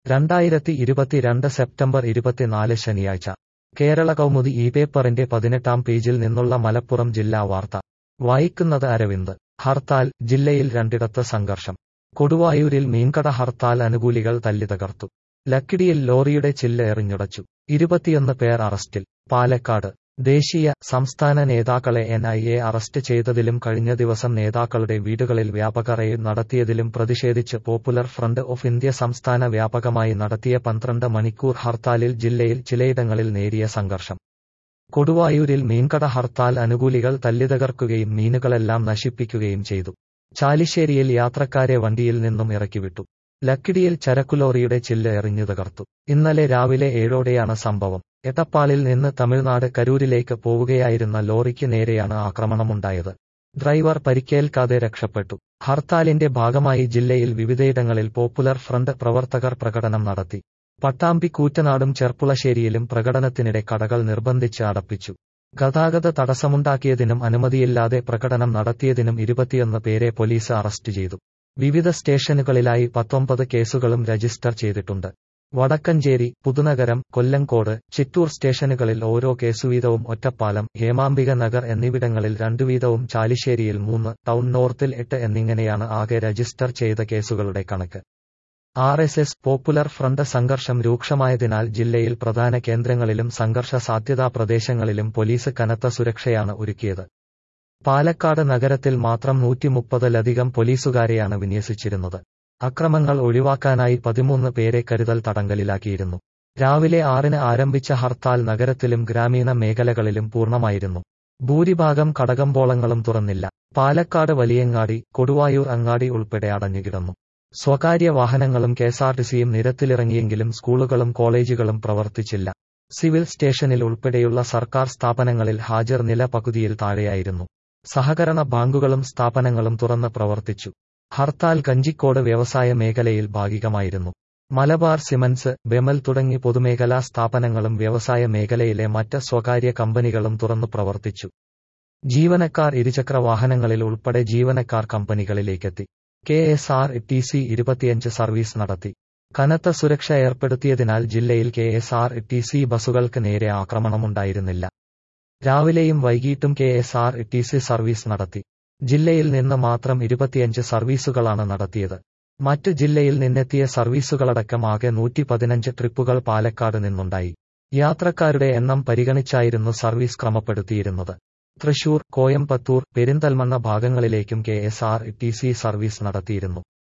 രണ്ടായിരത്തി ഇരുപത്തിരണ്ട് സെപ്റ്റംബർ ഇരുപത്തിനാല് ശനിയാഴ്ച കേരള കൗമുദി ഈ പേപ്പറിന്റെ പതിനെട്ടാം പേജിൽ നിന്നുള്ള മലപ്പുറം ജില്ലാ വാർത്ത വായിക്കുന്നത് അരവിന്ദ് ഹർത്താൽ ജില്ലയിൽ രണ്ടിടത്ത് സംഘർഷം കൊടുവായൂരിൽ മീൻകട ഹർത്താൽ അനുകൂലികൾ തല്ലിതകർത്തു ലക്കിടിയിൽ ലോറിയുടെ ചില്ല് എറിഞ്ഞുടച്ചു ഇരുപത്തിയൊന്ന് പേർ അറസ്റ്റിൽ പാലക്കാട് ദേശീയ സംസ്ഥാന നേതാക്കളെ എൻ ഐ എ അറസ്റ്റ് ചെയ്തതിലും കഴിഞ്ഞ ദിവസം നേതാക്കളുടെ വീടുകളിൽ വ്യാപക റെയ്ഡ് നടത്തിയതിലും പ്രതിഷേധിച്ച് പോപ്പുലർ ഫ്രണ്ട് ഓഫ് ഇന്ത്യ സംസ്ഥാന വ്യാപകമായി നടത്തിയ പന്ത്രണ്ട് മണിക്കൂർ ഹർത്താലിൽ ജില്ലയിൽ ചിലയിടങ്ങളിൽ നേരിയ സംഘർഷം കൊടുവായൂരിൽ മീൻകട ഹർത്താൽ അനുകൂലികൾ തല്ലിതകർക്കുകയും മീനുകളെല്ലാം നശിപ്പിക്കുകയും ചെയ്തു ചാലിശ്ശേരിയിൽ യാത്രക്കാരെ വണ്ടിയിൽ നിന്നും ഇറക്കിവിട്ടു ലക്കിടിയിൽ ചരക്കുലോറിയുടെ ചില്ല് എറിഞ്ഞു തകർത്തു ഇന്നലെ രാവിലെ ഏഴോടെയാണ് സംഭവം എടപ്പാളിൽ നിന്ന് തമിഴ്നാട് കരൂരിലേക്ക് പോവുകയായിരുന്ന ലോറിക്ക് നേരെയാണ് ആക്രമണമുണ്ടായത് ഡ്രൈവർ പരിക്കേൽക്കാതെ രക്ഷപ്പെട്ടു ഹർത്താലിന്റെ ഭാഗമായി ജില്ലയിൽ വിവിധയിടങ്ങളിൽ പോപ്പുലർ ഫ്രണ്ട് പ്രവർത്തകർ പ്രകടനം നടത്തി പട്ടാമ്പി കൂറ്റനാടും ചെർപ്പുളശ്ശേരിയിലും പ്രകടനത്തിനിടെ കടകൾ നിർബന്ധിച്ച് അടപ്പിച്ചു ഗതാഗത തടസ്സമുണ്ടാക്കിയതിനും അനുമതിയില്ലാതെ പ്രകടനം നടത്തിയതിനും ഇരുപത്തിയൊന്ന് പേരെ പോലീസ് അറസ്റ്റ് ചെയ്തു വിവിധ സ്റ്റേഷനുകളിലായി പത്തൊമ്പത് കേസുകളും രജിസ്റ്റർ ചെയ്തിട്ടുണ്ട് വടക്കഞ്ചേരി പുതുനഗരം കൊല്ലങ്കോട് ചിറ്റൂർ സ്റ്റേഷനുകളിൽ ഓരോ കേസുവീതവും ഒറ്റപ്പാലം ഹേമാംബിക നഗർ എന്നിവിടങ്ങളിൽ രണ്ടു വീതവും ചാലിശ്ശേരിയിൽ മൂന്ന് ടൗൺ നോർത്തിൽ എട്ട് എന്നിങ്ങനെയാണ് ആകെ രജിസ്റ്റർ ചെയ്ത കേസുകളുടെ കണക്ക് R S S popular front സംഘർഷം രൂക്ഷമായതിനാൽ ജില്ലയിൽ പ്രധാന കേന്ദ്രങ്ങളിലും സംഘർഷ സാധ്യതാ പ്രദേശങ്ങളിലും പോലീസ് കനത്ത സുരക്ഷയാണ് ഒരുക്കിയത് പാലക്കാട് നഗരത്തിൽ മാത്രം നൂറ്റിമുപ്പതിലധികം പോലീസുകാരെയാണ് വിന്യസിച്ചിരുന്നത് അക്രമങ്ങൾ ഒഴിവാക്കാനായി പതിമൂന്ന് പേരെ കരുതൽ തടങ്കലിലാക്കിയിരുന്നു രാവിലെ ആറിന് ആരംഭിച്ച ഹർത്താൽ നഗരത്തിലും ഗ്രാമീണ മേഖലകളിലും പൂർണ്ണമായിരുന്നു ഭൂരിഭാഗം കടകമ്പോളങ്ങളും തുറന്നില്ല പാലക്കാട് വലിയങ്ങാടി കൊടുവായൂർ അങ്ങാടി ഉൾപ്പെടെ അടഞ്ഞുകിടന്നു സ്വകാര്യ വാഹനങ്ങളും കെഎസ്ആർടിസിയും നിരത്തിലിറങ്ങിയെങ്കിലും സ്കൂളുകളും കോളേജുകളും പ്രവർത്തിച്ചില്ല സിവിൽ സ്റ്റേഷനിൽ ഉൾപ്പെടെയുള്ള സർക്കാർ സ്ഥാപനങ്ങളിൽ ഹാജർ നില പകുതിയിൽ താഴെയായിരുന്നു സഹകരണ ബാങ്കുകളും സ്ഥാപനങ്ങളും തുറന്ന് പ്രവർത്തിച്ചു ഹർത്താൽ കഞ്ചിക്കോട് വ്യവസായ മേഖലയിൽ ഭാഗികമായിരുന്നു മലബാർ സിമന്റ്സ് ബെമൽ തുടങ്ങി പൊതുമേഖലാ സ്ഥാപനങ്ങളും വ്യവസായ മേഖലയിലെ മറ്റ് സ്വകാര്യ കമ്പനികളും തുറന്നു പ്രവർത്തിച്ചു ജീവനക്കാർ ഇരുചക്ര വാഹനങ്ങളിൽ ഉൾപ്പെടെ ജീവനക്കാർ കമ്പനികളിലേക്കെത്തി K S R T C ഇരുപത്തിയഞ്ച് സർവീസ് നടത്തി കനത്ത സുരക്ഷ ഏർപ്പെടുത്തിയതിനാൽ ജില്ലയിൽ K S R T C ബസുകൾക്ക് നേരെ ആക്രമണമുണ്ടായിരുന്നില്ല രാവിലെയും വൈകിട്ടും K S R T C service നടത്തി ജില്ലയിൽ നിന്ന് മാത്രം ഇരുപത്തിയഞ്ച് സർവീസുകളാണ് നടത്തിയത് മറ്റ് ജില്ലയിൽ നിന്നെത്തിയ സർവീസുകളടക്കം ആകെ നൂറ്റി പതിനഞ്ച് ട്രിപ്പുകൾ പാലക്കാട് നിന്നുണ്ടായി യാത്രക്കാരുടെ എണ്ണം പരിഗണിച്ചായിരുന്നു സർവീസ് ക്രമപ്പെടുത്തിയിരുന്നത് തൃശൂർ കോയമ്പത്തൂർ പെരിന്തൽമണ്ണ ഭാഗങ്ങളിലേക്കും K S R T C service നടത്തിയിരുന്നു